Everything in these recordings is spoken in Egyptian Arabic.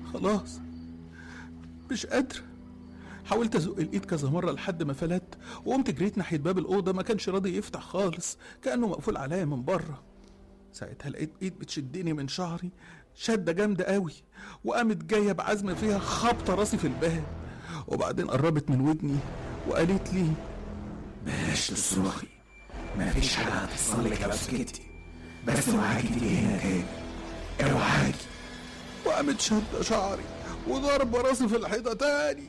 خلاص مش قادرة حاولت ازق الايد كذا مرة لحد ما فلت وقمت جريت ناحية باب الأوضة ما كانش راضي يفتح خالص كأنه مقفول عليا من بره ساعتها لقيت ايد بتشدني من شعري شدة جامدة قوي وقامت جاية بعزم فيها خبطة راسي في الباب وبعدين قربت من ودني وقالت لي بلاش تصرخي مفيش حاجة هتحصل لك لو سكتي بس اوعاكي تيجي هنا تاني اوعاكي وقامت شادة شعري وضربة راسي في الحيطة تاني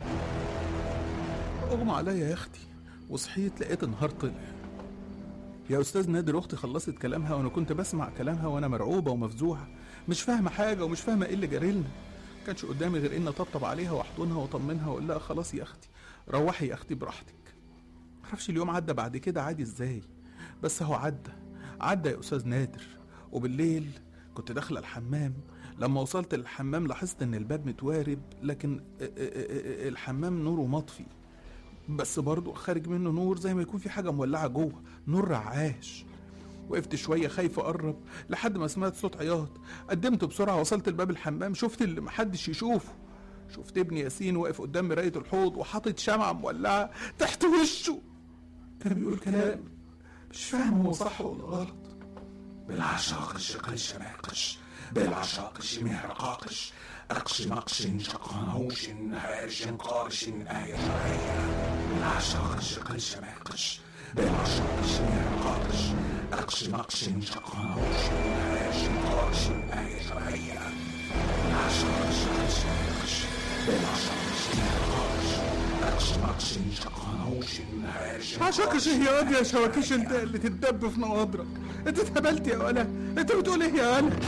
اغمى عليا يا اختي وصحيت لقيت النهار طلع يا استاذ نادر اختي خلصت كلامها وانا كنت بسمع كلامها وانا مرعوبه ومفزوعه مش فاهمه حاجه ومش فاهمه ايه اللي جارلنا كانش قدامي غير ان اطبطب عليها واحضنها واطمنها واقول لها خلاص يا اختي روحي يا اختي براحتك معرفش اليوم عدى بعد كده عادي ازاي بس هو عدى عدى يا استاذ نادر وبالليل كنت داخله الحمام لما وصلت الحمام لاحظت ان الباب متوارب لكن الحمام نوره مطفي بس برضه خارج منه نور زي ما يكون في حاجه مولعه جوه نور رعاش وقفت شويه خايف اقرب لحد ما سمعت صوت عياط قدمت بسرعه وصلت لباب الحمام شفت اللي محدش يشوفه شفت ابني ياسين واقف قدام مرايه الحوض وحاطط شمعه مولعه تحت وشه كان بيقول كلام مش فاهم هو صح ولا غلط بالعشاق قش ماقش بالعشاق مهرقاقش أقش مقش شقنوش هارش قارش آية شرعية بالعشاق قش ماقش بالعشاق مهرقاقش أقش مقش شقنوش هارش قارش آية شرعية بالعشاق قش ماقش بالعشاق مهرقاقش أقش مقش شقنوش هارش عشاقش يا واد يا شواكيش انت اللي تتدب في نواضرك انت اتهبلت يا ولا انت بتقول ايه يا ولا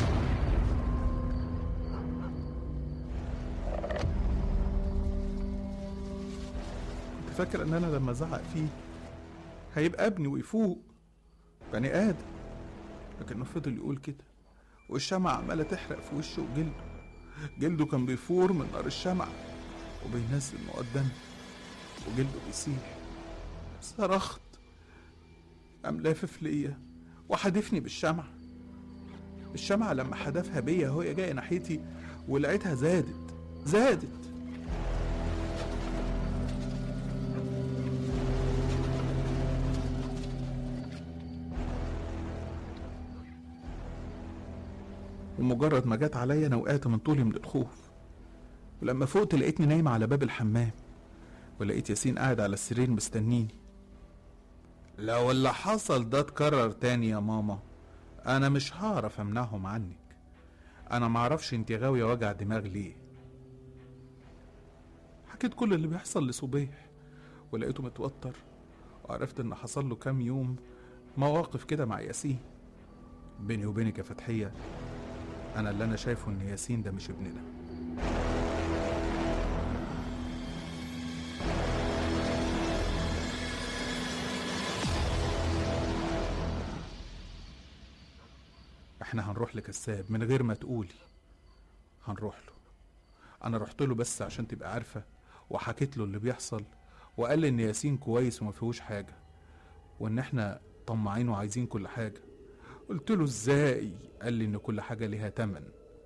كنت فاكر ان انا لما ازعق فيه هيبقى ابني ويفوق بني ادم لكنه فضل يقول كده والشمعة عمالة تحرق في وشه وجلده جلده كان بيفور من نار الشمعة وبينزل مقدمه وجلده بيسيح صرخت قام لافف ليا وحدفني بالشمعة الشمعة لما حدفها بيا وهي جاية ناحيتي ولقيتها زادت زادت ومجرد ما جت عليا انا وقعت من طولي من الخوف ولما فقت لقيتني نايمة على باب الحمام ولقيت ياسين قاعد على السرير مستنيني لو اللي حصل ده اتكرر تاني يا ماما انا مش هعرف امنعهم عنك انا معرفش انت غاوية وجع دماغ ليه حكيت كل اللي بيحصل لصبيح ولقيته متوتر وعرفت ان حصل له كام يوم مواقف كده مع ياسين بيني وبينك يا فتحية انا اللي انا شايفه ان ياسين ده مش ابننا احنا هنروح لكساب من غير ما تقولي هنروح له انا رحت له بس عشان تبقى عارفه وحكيت له اللي بيحصل وقال لي ان ياسين كويس وما فيهوش حاجه وان احنا طماعين وعايزين كل حاجه قلت له ازاي قال لي ان كل حاجه ليها تمن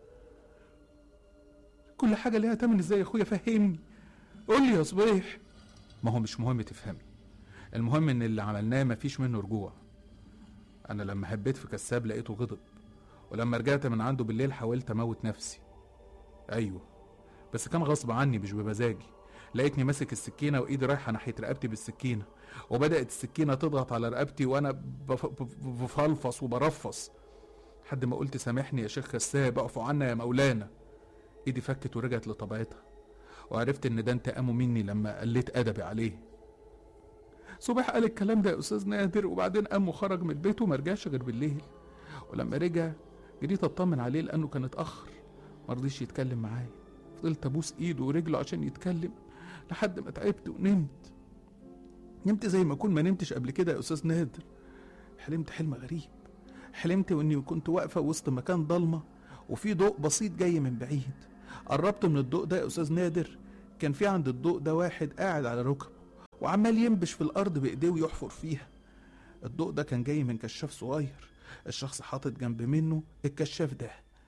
كل حاجه ليها تمن ازاي يا اخويا فهمني قول لي يا صبيح ما هو مش مهم تفهمي المهم ان اللي عملناه مفيش منه رجوع انا لما هبيت في كساب لقيته غضب ولما رجعت من عنده بالليل حاولت اموت نفسي ايوه بس كان غصب عني مش بمزاجي لقيتني ماسك السكينه وايدي رايحه ناحيه رقبتي بالسكينه وبدات السكينه تضغط على رقبتي وانا بف- بف- بفلفص وبرفص لحد ما قلت سامحني يا شيخ كساب اعفو عنا يا مولانا ايدي فكت ورجعت لطبيعتها وعرفت ان ده انتقامه مني لما قلت ادبي عليه صبح قال الكلام ده يا استاذ نادر وبعدين قام وخرج من البيت وما رجعش غير بالليل ولما رجع جريت اطمن عليه لانه كان اتاخر مرضيش يتكلم معايا فضلت ابوس ايده ورجله عشان يتكلم لحد ما تعبت ونمت نمت زي ما اكون ما نمتش قبل كده يا استاذ نادر حلمت حلم غريب حلمت واني كنت واقفه وسط مكان ضلمه وفي ضوء بسيط جاي من بعيد قربت من الضوء ده يا استاذ نادر كان في عند الضوء ده واحد قاعد على ركبه وعمال ينبش في الارض بايديه ويحفر فيها الضوء ده كان جاي من كشاف صغير الشخص حاطط جنب منه الكشاف ده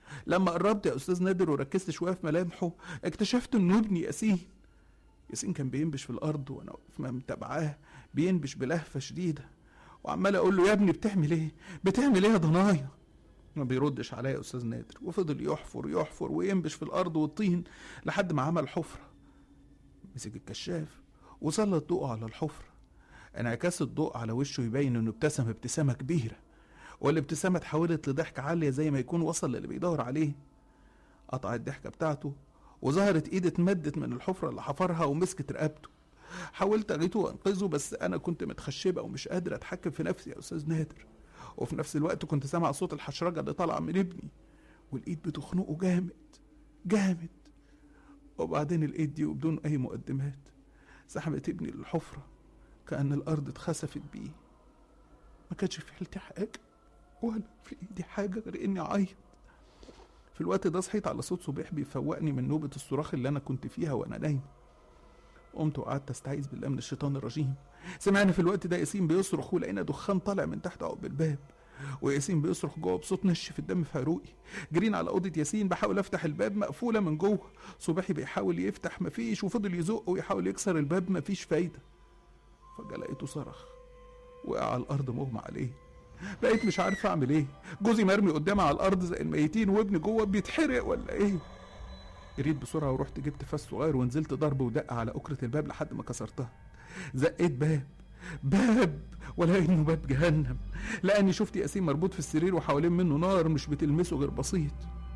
لما قربت يا استاذ نادر وركزت شويه في ملامحه اكتشفت انه ابني ياسين ياسين كان بينبش في الارض وانا واقف متابعاه بينبش بلهفه شديده وعمال اقول له يا ابني بتعمل ايه بتعمل ايه يا ضنايا ما بيردش عليا يا استاذ نادر وفضل يحفر يحفر وينبش في الارض والطين لحد ما عمل حفره مسك الكشاف وسلط ضوءه على الحفره انعكاس الضوء على وشه يبين انه ابتسم ابتسامه كبيره والابتسامه اتحولت لضحكه عاليه زي ما يكون وصل للي بيدور عليه قطع الضحكه بتاعته وظهرت ايد اتمدت من الحفره اللي حفرها ومسكت رقبته حاولت اغيته وانقذه بس انا كنت متخشبه ومش قادر اتحكم في نفسي يا استاذ نادر وفي نفس الوقت كنت سامع صوت الحشرجه اللي طالعه من ابني والايد بتخنقه جامد جامد وبعدين الايد دي وبدون اي مقدمات سحبت ابني للحفره كأن الأرض اتخسفت بيه ما كانش في حيلتي حاجة ولا في إيدي حاجة غير إني أعيط في الوقت ده صحيت على صوت صبيح بيفوقني من نوبة الصراخ اللي أنا كنت فيها وأنا نايم قمت وقعدت استعيذ بالله من الشيطان الرجيم سمعنا في الوقت ده ياسين بيصرخ ولقينا دخان طالع من تحت عقب الباب وياسين بيصرخ جوه بصوت نشف الدم في عروقي جرينا على اوضه ياسين بحاول افتح الباب مقفوله من جوه صباحي بيحاول يفتح مفيش وفضل يزق ويحاول يكسر الباب مفيش فايده فجأة لقيته صرخ وقع على الأرض مغمى عليه بقيت مش عارف أعمل إيه جوزي مرمي قدامي على الأرض زي الميتين وابني جوه بيتحرق ولا إيه جريت بسرعة ورحت جبت فاس صغير ونزلت ضرب ودق على أكرة الباب لحد ما كسرتها زقيت باب باب ولا إنه باب جهنم لأني شفت ياسين مربوط في السرير وحوالين منه نار مش بتلمسه غير بسيط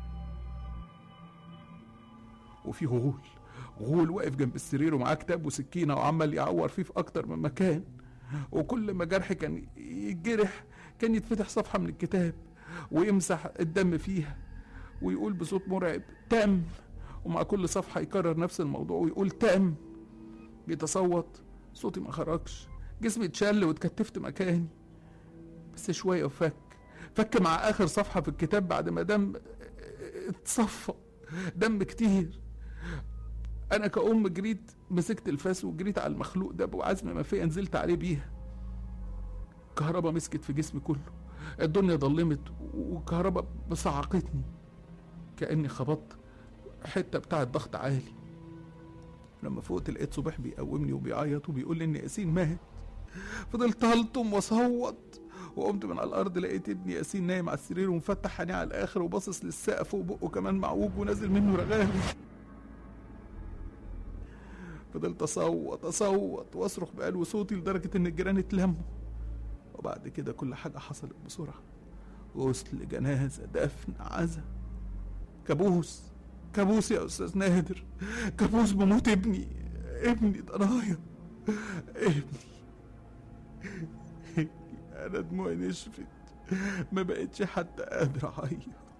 وفي غول غول واقف جنب السرير ومعاه كتاب وسكينة وعمال يعور فيه في أكتر من مكان وكل ما جرح كان يتجرح كان يتفتح صفحة من الكتاب ويمسح الدم فيها ويقول بصوت مرعب تم ومع كل صفحة يكرر نفس الموضوع ويقول تم بيتصوت صوتي ما خرجش جسمي اتشل واتكتفت مكاني بس شوية وفك فك مع آخر صفحة في الكتاب بعد ما دم اتصفى دم كتير انا كأم جريت مسكت الفاس وجريت على المخلوق ده بعزم ما فيا نزلت عليه بيها كهرباء مسكت في جسمي كله الدنيا ضلمت وكهرباء بصعقتني كأني خبطت حتة بتاعة ضغط عالي لما فوقت لقيت صبح بيقومني وبيعيط وبيقول لي ان ياسين مات فضلت هلطم واصوت وقمت من على الارض لقيت ابني ياسين نايم على السرير ومفتح عينيه على الاخر وباصص للسقف وبقه كمان معوج ونازل منه رغاوي فضلت اصوت اصوت واصرخ بقلب صوتي لدرجه ان الجيران اتلموا وبعد كده كل حاجه حصلت بسرعه غسل جنازه دفن عزا كابوس كابوس يا استاذ نادر كابوس بموت ابني ابني ضنايا ابني انا دموعي نشفت ما بقتش حتى قادر اعيط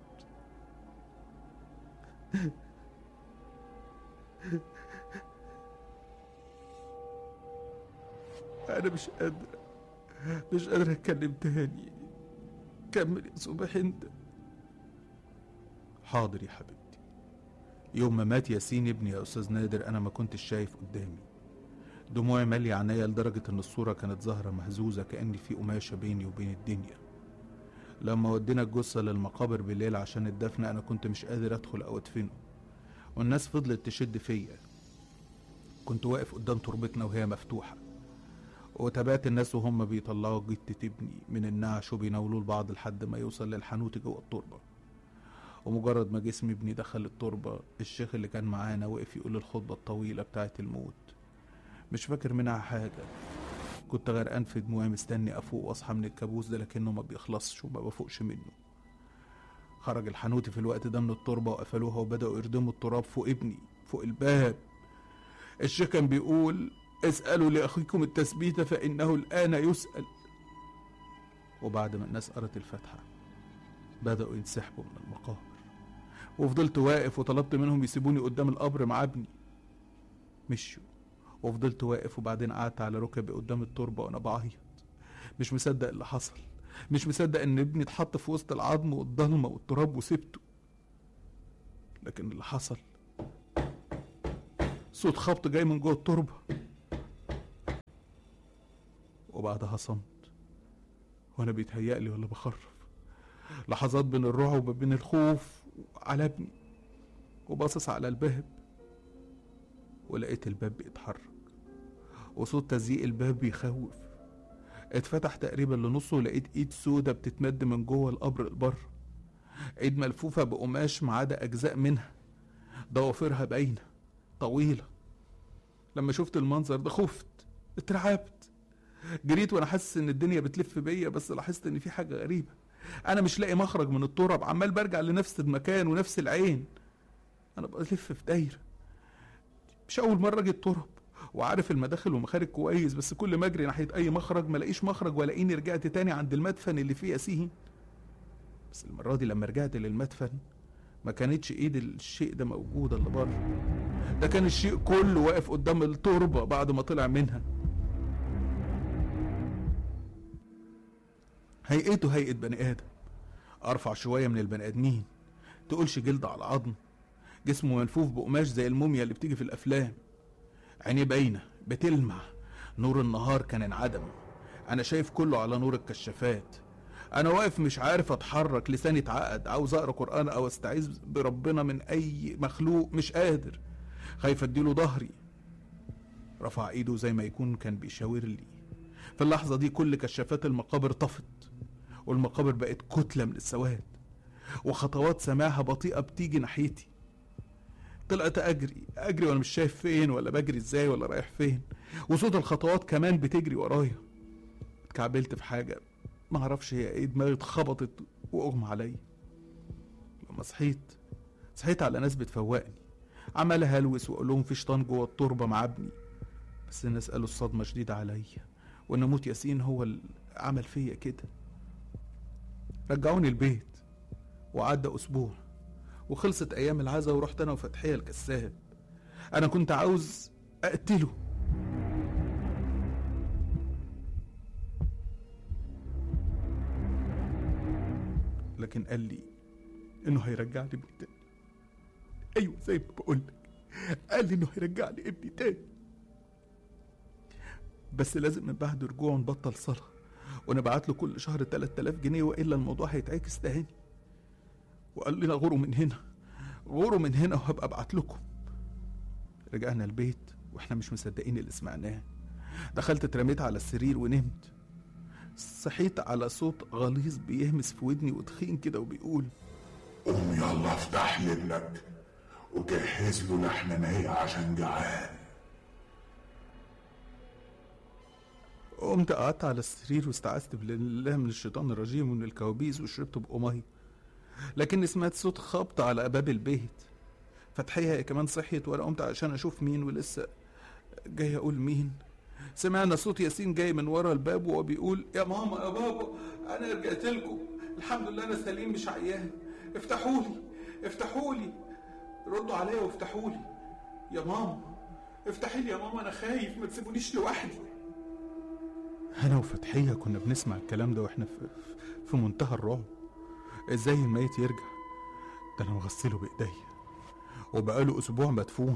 انا مش قادر مش قادر اتكلم تاني كمل يا صبح انت حاضر يا حبيبتي يوم ما مات ياسين ابني يا استاذ نادر انا ما كنتش شايف قدامي دموعي مالية عينيا لدرجة ان الصورة كانت ظاهرة مهزوزة كأن في قماشة بيني وبين الدنيا لما ودينا الجثة للمقابر بالليل عشان الدفن انا كنت مش قادر ادخل او ادفنه والناس فضلت تشد فيا كنت واقف قدام تربتنا وهي مفتوحة وتابعت الناس وهم بيطلعوا جتة ابني من النعش وبيناولوه لبعض لحد ما يوصل للحانوت جوه التربة ومجرد ما جسم ابني دخل التربة الشيخ اللي كان معانا وقف يقول الخطبة الطويلة بتاعت الموت مش فاكر منها حاجة كنت غرقان في دموعي مستني أفوق وأصحى من الكابوس ده لكنه ما بيخلصش وما بفوقش منه خرج الحانوتي في الوقت ده من التربة وقفلوها وبدأوا يردموا التراب فوق ابني فوق الباب الشيخ كان بيقول اسألوا لأخيكم التثبيت فإنه الآن يسأل وبعد ما الناس قرت الفاتحة بدأوا ينسحبوا من المقابر وفضلت واقف وطلبت منهم يسيبوني قدام القبر مع ابني مشيوا وفضلت واقف وبعدين قعدت على ركبي قدام التربة وأنا بعيط مش مصدق اللي حصل مش مصدق إن ابني اتحط في وسط العظم والضلمة والتراب وسبته لكن اللي حصل صوت خبط جاي من جوه التربة وبعدها صمت وانا بيتهيألي ولا بخرف لحظات بين الرعب وبين الخوف على ابني وباصص على الباب ولقيت الباب بيتحرك وصوت تزييق الباب بيخوف اتفتح تقريبا لنصه ولقيت ايد سودة بتتمد من جوه القبر لبره ايد ملفوفة بقماش ما عدا اجزاء منها ضوافرها باينة طويلة لما شفت المنظر ده خفت اترعبت جريت وانا حاسس ان الدنيا بتلف بيا بس لاحظت ان في حاجة غريبة انا مش لاقي مخرج من التراب عمال برجع لنفس المكان ونفس العين انا بلف في دايرة مش اول مرة اجي التراب وعارف المداخل والمخارج كويس بس كل ما اجري ناحيه اي مخرج ما الاقيش مخرج والاقيني رجعت تاني عند المدفن اللي فيه ياسين بس المره دي لما رجعت للمدفن ما كانتش ايد الشيء ده موجوده اللي بره ده كان الشيء كله واقف قدام التربه بعد ما طلع منها هيئته هيئه بني ادم ارفع شويه من البني ادمين تقولش جلد على عظم جسمه ملفوف بقماش زي الموميا اللي بتيجي في الافلام عينيه باينه بتلمع نور النهار كان انعدم انا شايف كله على نور الكشافات انا واقف مش عارف اتحرك لساني اتعقد عاوز اقرا قران او استعيذ بربنا من اي مخلوق مش قادر خايف اديله ظهري رفع ايده زي ما يكون كان بيشاور لي في اللحظه دي كل كشافات المقابر طفت والمقابر بقت كتله من السواد وخطوات سماعها بطيئه بتيجي ناحيتي طلعت اجري اجري وانا مش شايف فين ولا بجري ازاي ولا رايح فين وصوت الخطوات كمان بتجري ورايا اتكعبلت في حاجه ما اعرفش هي ايه دماغي اتخبطت واغمى عليا لما صحيت صحيت على ناس بتفوقني عمال هلوس واقول لهم في شيطان جوه التربه مع ابني بس الناس قالوا الصدمه شديده عليا وان موت ياسين هو اللي عمل فيا كده رجعوني البيت وعدى اسبوع وخلصت ايام العزا ورحت انا وفتحيه الكساب انا كنت عاوز اقتله لكن قال لي انه هيرجع لي ابني تاني ايوه زي ما بقول لك قال لي انه هيرجع لي ابني تاني بس لازم من بعد رجوعه نبطل صلاه ونبعت له كل شهر 3000 جنيه والا الموضوع هيتعكس تاني وقال لنا غوروا من هنا غوروا من هنا وهبقى ابعت لكم رجعنا البيت واحنا مش مصدقين اللي سمعناه دخلت اترميت على السرير ونمت صحيت على صوت غليظ بيهمس في ودني وتخين كده وبيقول قوم يلا افتح لابنك وجهز له لحمة نية عشان جعان قمت قعدت على السرير واستعذت بالله من الشيطان الرجيم ومن الكوابيس وشربت بقى ميه لكني سمعت صوت خبط على باب البيت فتحية هي كمان صحيت وانا قمت عشان اشوف مين ولسه جاي اقول مين سمعنا صوت ياسين جاي من ورا الباب وهو بيقول يا ماما يا بابا انا رجعت لكم الحمد لله انا سليم مش عيان افتحوا لي افتحوا لي ردوا عليا وافتحوا لي يا ماما افتحي لي يا ماما انا خايف ما تسيبونيش لوحدي انا وفتحية كنا بنسمع الكلام ده واحنا في, في منتهى الرعب ازاي الميت يرجع ده انا مغسله بايديا وبقاله اسبوع مدفون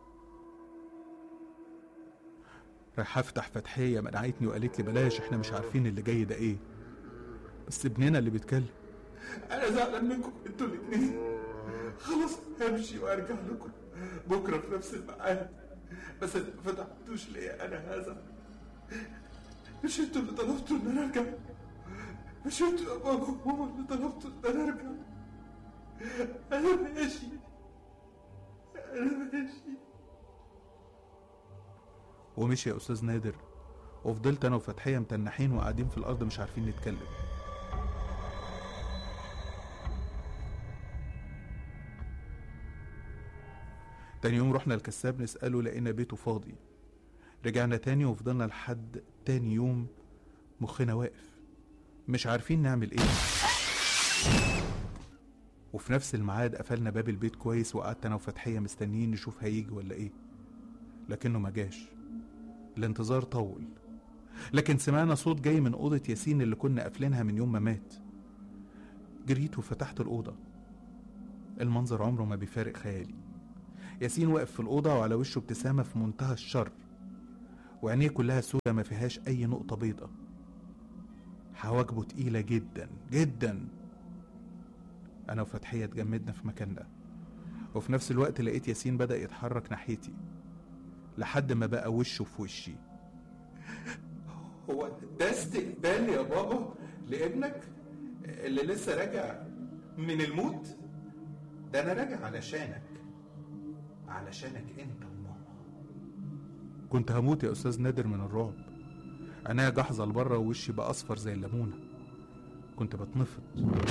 رايح افتح فتحية منعتني وقالت لي بلاش احنا مش عارفين اللي جاي ده ايه بس ابننا اللي بيتكلم انا زعلان منكم انتوا الاتنين خلاص همشي وارجع لكم بكره في نفس الميعاد بس انتوا ما فتحتوش ليا انا هذا مش انتوا اللي طلبتوا ان انا ارجع مش انتوا يا بابا وماما اللي طلبتوا ان انا ارجع انا ماشي انا ماشي ومشي يا استاذ نادر وفضلت انا وفتحيه متنحين وقاعدين في الارض مش عارفين نتكلم تاني يوم رحنا الكساب نسأله لقينا بيته فاضي رجعنا تاني وفضلنا لحد تاني يوم مخنا واقف مش عارفين نعمل ايه وفي نفس الميعاد قفلنا باب البيت كويس وقعدت انا وفتحية مستنيين نشوف هيجي ولا ايه لكنه ما جاش الانتظار طول لكن سمعنا صوت جاي من أوضة ياسين اللي كنا قافلينها من يوم ما مات جريت وفتحت الأوضة المنظر عمره ما بيفارق خيالي ياسين واقف في الأوضة وعلى وشه ابتسامة في منتهى الشر وعينيه كلها سودة ما فيهاش أي نقطة بيضة حواجبه تقيلة جدا جدا انا وفتحيه اتجمدنا في مكاننا وفي نفس الوقت لقيت ياسين بدا يتحرك ناحيتي لحد ما بقى وشه في وشي هو ده استقبال يا بابا لابنك اللي لسه راجع من الموت ده انا راجع علشانك علشانك انت وماما كنت هموت يا استاذ نادر من الرعب عينيا جحظه لبره ووشي بقى اصفر زي الليمونه كنت بتنفض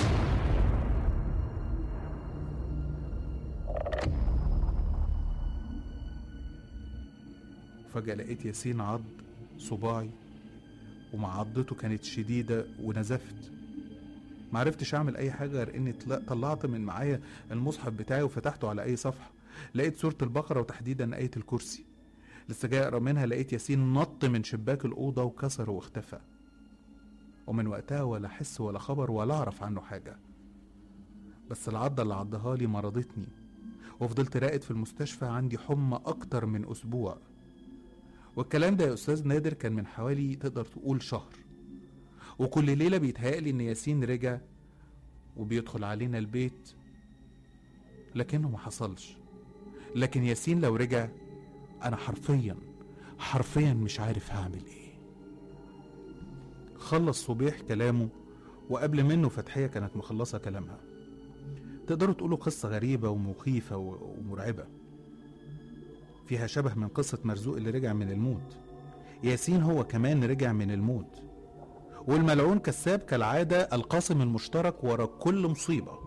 فجأة لقيت ياسين عض صباعي ومع عضته كانت شديدة ونزفت معرفتش أعمل أي حاجة غير إني طل- طلعت من معايا المصحف بتاعي وفتحته على أي صفحة لقيت سورة البقرة وتحديدا آية الكرسي لسه جاي أقرأ منها لقيت ياسين نط من شباك الأوضة وكسر واختفى ومن وقتها ولا حس ولا خبر ولا أعرف عنه حاجة بس العضة اللي عضها لي مرضتني وفضلت راقد في المستشفى عندي حمى أكتر من أسبوع والكلام ده يا أستاذ نادر كان من حوالي تقدر تقول شهر وكل ليلة بيتهيألي إن ياسين رجع وبيدخل علينا البيت لكنه ما حصلش لكن ياسين لو رجع أنا حرفيا حرفيا مش عارف هعمل إيه خلص صبيح كلامه وقبل منه فتحية كانت مخلصة كلامها تقدروا تقولوا قصة غريبة ومخيفة و- ومرعبة فيها شبه من قصة مرزوق اللي رجع من الموت ياسين هو كمان رجع من الموت والملعون كساب كالعادة القاسم المشترك ورا كل مصيبة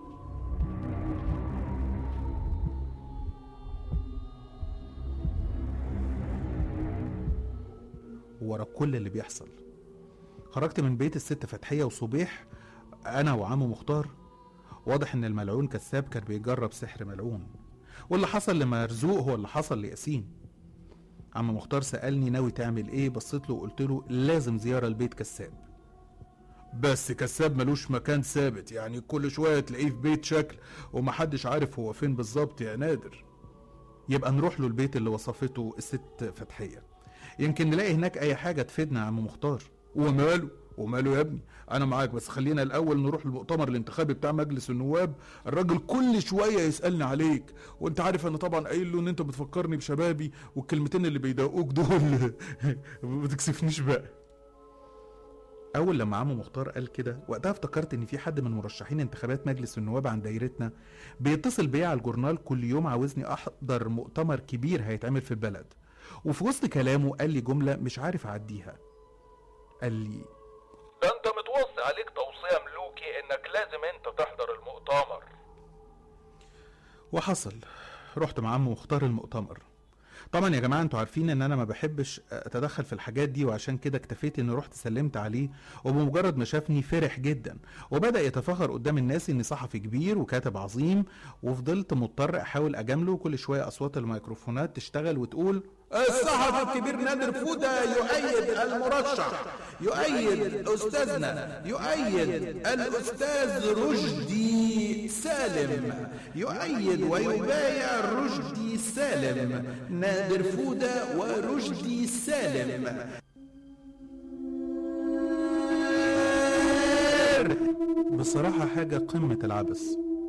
ورا كل اللي بيحصل خرجت من بيت الست فتحية وصبيح أنا وعمو مختار واضح إن الملعون كساب كان بيجرب سحر ملعون واللي حصل لمرزوق هو اللي حصل لياسين عم مختار سألني ناوي تعمل ايه بصيت له وقلت له لازم زيارة لبيت كساب بس كساب ملوش مكان ثابت يعني كل شوية تلاقيه في بيت شكل ومحدش عارف هو فين بالظبط يا نادر يبقى نروح له البيت اللي وصفته الست فتحية يمكن نلاقي هناك اي حاجة تفيدنا يا عم مختار وماله وماله يا ابني انا معاك بس خلينا الاول نروح المؤتمر الانتخابي بتاع مجلس النواب الراجل كل شويه يسالني عليك وانت عارف انا طبعا قايل له ان انت بتفكرني بشبابي والكلمتين اللي بيضايقوك دول ما بتكسفنيش بقى اول لما عمو مختار قال كده وقتها افتكرت ان في حد من مرشحين انتخابات مجلس النواب عن دايرتنا بيتصل بيا على الجورنال كل يوم عاوزني احضر مؤتمر كبير هيتعمل في البلد وفي وسط كلامه قال لي جمله مش عارف اعديها قال لي ده انت متوصي عليك توصية ملوكي انك لازم انت تحضر المؤتمر وحصل رحت مع عمو مختار المؤتمر طبعا يا جماعه انتوا عارفين ان انا ما بحبش اتدخل في الحاجات دي وعشان كده اكتفيت اني رحت سلمت عليه وبمجرد ما شافني فرح جدا وبدا يتفاخر قدام الناس اني صحفي كبير وكاتب عظيم وفضلت مضطر احاول اجامله كل شويه اصوات الميكروفونات تشتغل وتقول الصحفي الكبير نادر فودة يؤيد المرشح يؤيد أستاذنا يؤيد الأستاذ رشدي سالم يؤيد ويبايع رشدي سالم نادر فودة ورشدي سالم بصراحه حاجه قمه العبث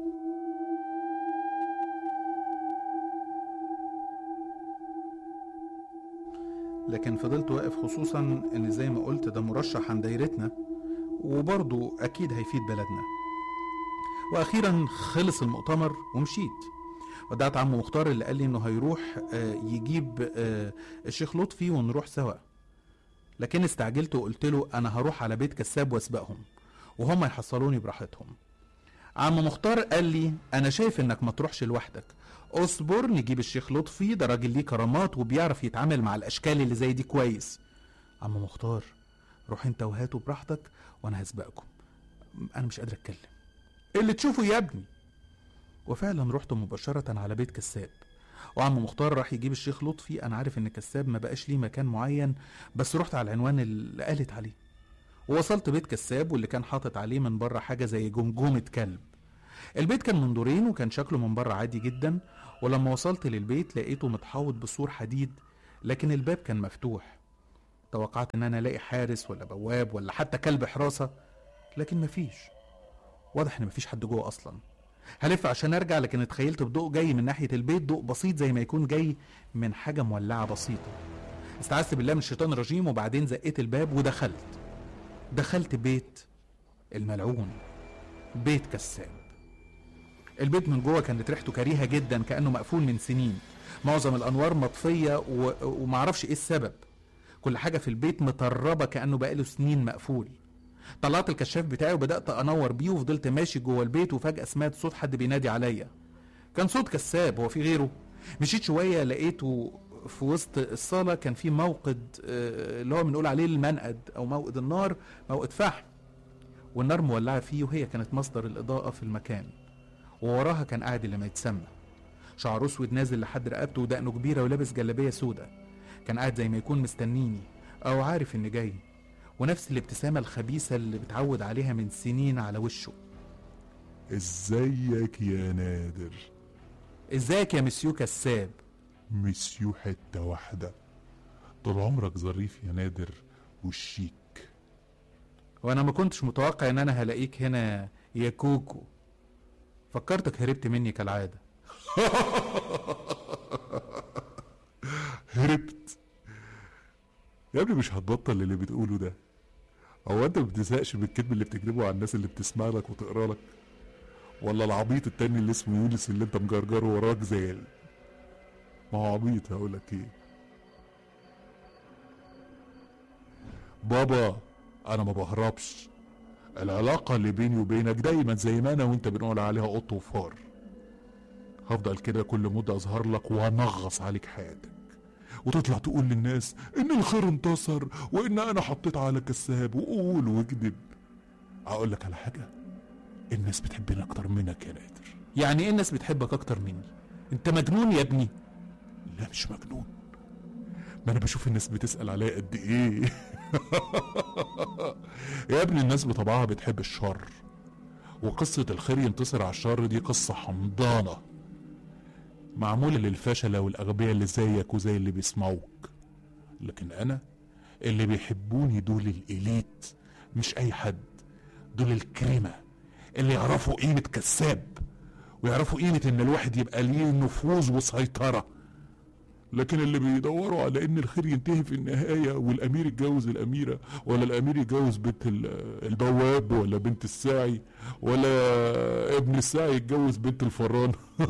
لكن فضلت واقف خصوصا ان زي ما قلت ده مرشح عن دايرتنا وبرضه اكيد هيفيد بلدنا واخيرا خلص المؤتمر ومشيت ودعت عمو مختار اللي قال لي انه هيروح آه، يجيب آه، الشيخ لطفي ونروح سوا لكن استعجلت وقلت له انا هروح على بيت كساب واسبقهم وهم يحصلوني براحتهم عم مختار قال لي انا شايف انك ما تروحش لوحدك اصبر نجيب الشيخ لطفي ده راجل ليه كرامات وبيعرف يتعامل مع الاشكال اللي زي دي كويس عم مختار روح انت وهاته براحتك وانا هسبقكم انا مش قادر اتكلم اللي تشوفه يا ابني وفعلا رحت مباشرة على بيت كساب وعم مختار راح يجيب الشيخ لطفي انا عارف ان كساب ما بقاش ليه مكان معين بس رحت على العنوان اللي قالت عليه ووصلت بيت كساب واللي كان حاطط عليه من بره حاجه زي جمجمه كلب البيت كان من دورين وكان شكله من بره عادي جدا ولما وصلت للبيت لقيته متحوط بسور حديد لكن الباب كان مفتوح توقعت ان انا الاقي حارس ولا بواب ولا حتى كلب حراسه لكن مفيش واضح ان مفيش حد جوه اصلا هلف عشان ارجع لكن اتخيلت بضوء جاي من ناحيه البيت ضوء بسيط زي ما يكون جاي من حاجه مولعه بسيطه استعذت بالله من الشيطان الرجيم وبعدين زقيت الباب ودخلت دخلت بيت الملعون بيت كساب البيت من جوه كانت ريحته كريهه جدا كانه مقفول من سنين معظم الانوار مطفيه و... ومعرفش ايه السبب كل حاجه في البيت مطربه كانه بقاله سنين مقفول طلعت الكشاف بتاعي وبدات انور بيه وفضلت ماشي جوه البيت وفجاه سمعت صوت حد بينادي عليا كان صوت كساب هو في غيره مشيت شويه لقيته في وسط الصاله كان في موقد آه، اللي هو بنقول عليه المنقد او موقد النار موقد فحم والنار مولعه فيه وهي كانت مصدر الاضاءه في المكان ووراها كان قاعد اللي ما يتسمى شعره اسود نازل لحد رقبته ودقنه كبيره ولابس جلابيه سودا كان قاعد زي ما يكون مستنيني او عارف اني جاي ونفس الابتسامه الخبيثه اللي بتعود عليها من سنين على وشه ازيك يا نادر ازيك يا مسيو كساب مسيو حتة واحدة طول عمرك ظريف يا نادر وشيك وانا ما كنتش متوقع ان انا هلاقيك هنا يا كوكو فكرتك هربت مني كالعاده هربت يا ابني مش هتبطل اللي بتقوله ده هو انت ما بتزهقش من الكذب اللي بتكذبه على الناس اللي بتسمع لك وتقرا لك ولا العبيط التاني اللي اسمه يونس اللي انت مجرجره وراك زي ال- ما هو عبيط هقول لك ايه بابا انا ما بهربش العلاقة اللي بيني وبينك دايما زي ما انا وانت بنقول عليها قط وفار هفضل كده كل مدة اظهر لك وانغص عليك حياتك وتطلع تقول للناس ان الخير انتصر وان انا حطيت على كساب وقول واكذب اقول لك على حاجة الناس بتحبني اكتر منك يا نادر يعني ايه الناس بتحبك اكتر مني انت مجنون يا ابني لا مش مجنون ما انا بشوف الناس بتسأل عليا قد ايه يا ابني الناس بطبعها بتحب الشر وقصة الخير ينتصر على الشر دي قصة حمضانة معمولة للفشلة والأغبياء اللي زيك وزي اللي بيسمعوك لكن أنا اللي بيحبوني دول الإليت مش أي حد دول الكريمة اللي يعرفوا قيمة كساب ويعرفوا قيمة إن الواحد يبقى ليه نفوذ وسيطرة لكن اللي بيدوروا على ان الخير ينتهي في النهايه والامير يتجوز الاميره ولا الامير يتجوز بنت ال- البواب ولا بنت الساعي ولا ابن الساعي يتجوز بنت الفران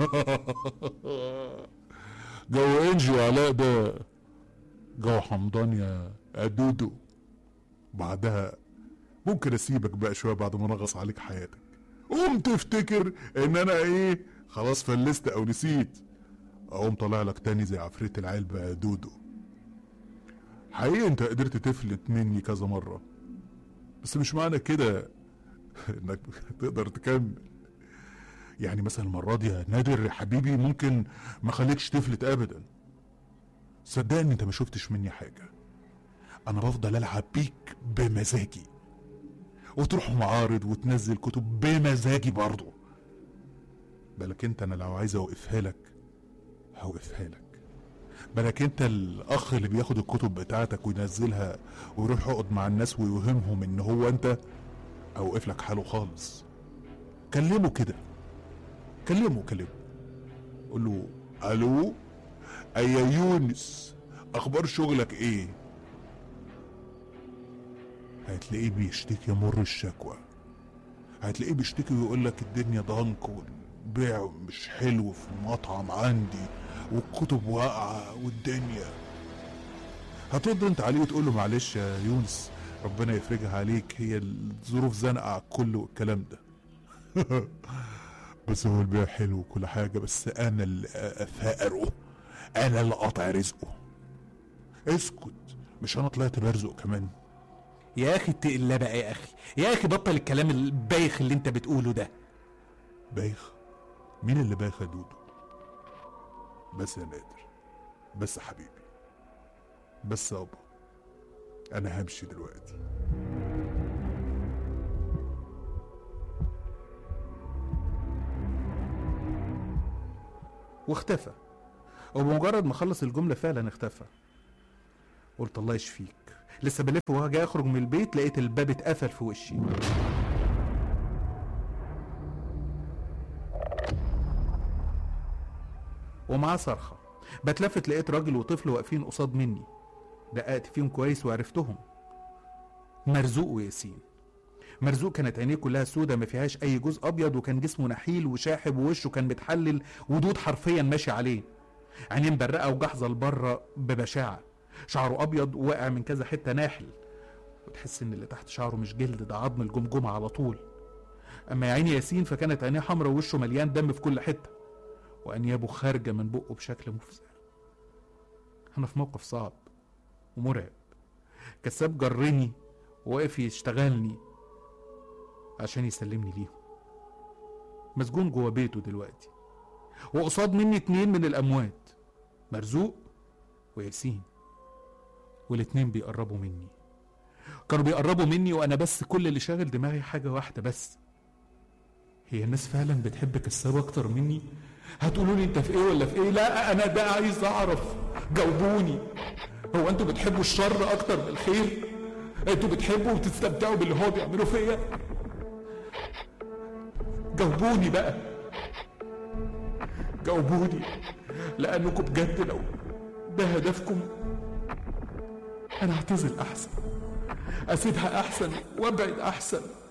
جو انجي وعلاء ده جو حمضان يا يا دودو بعدها ممكن اسيبك بقى شويه بعد ما نغص عليك حياتك قوم تفتكر ان انا ايه خلاص فلست او نسيت اقوم طالع لك تاني زي عفريت العلبة يا دودو حقيقي انت قدرت تفلت مني كذا مرة بس مش معنى كده انك تقدر تكمل يعني مثلا المرة دي يا نادر يا حبيبي ممكن ما خليكش تفلت ابدا صدقني انت ما شفتش مني حاجة انا بفضل العب بيك بمزاجي وتروح معارض وتنزل كتب بمزاجي برضه بالك انت انا لو عايز اوقفها لك هوقفها لك بالك انت الاخ اللي بياخد الكتب بتاعتك وينزلها ويروح يقعد مع الناس ويوهمهم ان هو انت اوقف لك حاله خالص كلمه كده كلمه كلمه قول له الو ايا يونس اخبار شغلك ايه هتلاقيه بيشتكي مر الشكوى هتلاقيه بيشتكي ويقول لك الدنيا ضنك والبيع مش حلو في المطعم عندي والكتب واقعة والدنيا هترد انت عليه وتقول له معلش يا يونس ربنا يفرجها عليك هي الظروف زنقة على الكل والكلام ده بس هو البيع حلو وكل حاجة بس أنا اللي أفقره أنا اللي قاطع رزقه اسكت مش أنا طلعت برزق كمان يا اخي اتق الله بقى يا اخي يا اخي بطل الكلام البايخ اللي انت بتقوله ده بايخ مين اللي بايخ يا دودو بس يا نادر بس يا حبيبي بس يابا انا همشي دلوقتي واختفى وبمجرد ما خلص الجملة فعلا اختفى قلت الله يشفيك لسه بلف وهاجي اخرج من البيت لقيت الباب اتقفل في وشي ومعاه صرخة بتلفت لقيت راجل وطفل واقفين قصاد مني دققت فيهم كويس وعرفتهم مرزوق وياسين مرزوق كانت عينيه كلها سودة ما فيهاش اي جزء ابيض وكان جسمه نحيل وشاحب ووشه كان متحلل ودود حرفيا ماشي عليه عينيه مبرقه وجحظه لبره ببشاعه شعره ابيض وواقع من كذا حته ناحل وتحس ان اللي تحت شعره مش جلد ده عظم الجمجمه على طول اما يا عيني ياسين فكانت عينيه حمرا ووشه مليان دم في كل حته وانيابه خارجه من بقه بشكل مفزع انا في موقف صعب ومرعب كساب جرني ووقف يشتغلني عشان يسلمني ليهم مسجون جوه بيته دلوقتي وقصاد مني اتنين من الاموات مرزوق وياسين والاتنين بيقربوا مني كانوا بيقربوا مني وانا بس كل اللي شاغل دماغي حاجه واحده بس هي الناس فعلا بتحب كساب اكتر مني هتقولوا لي انت في ايه ولا في ايه لا انا ده عايز اعرف جاوبوني هو انتوا بتحبوا الشر اكتر من الخير انتوا بتحبوا وتستمتعوا باللي هو بيعمله فيا جاوبوني بقى جاوبوني لانكم بجد لو ده هدفكم انا اعتزل احسن اسيبها احسن وابعد احسن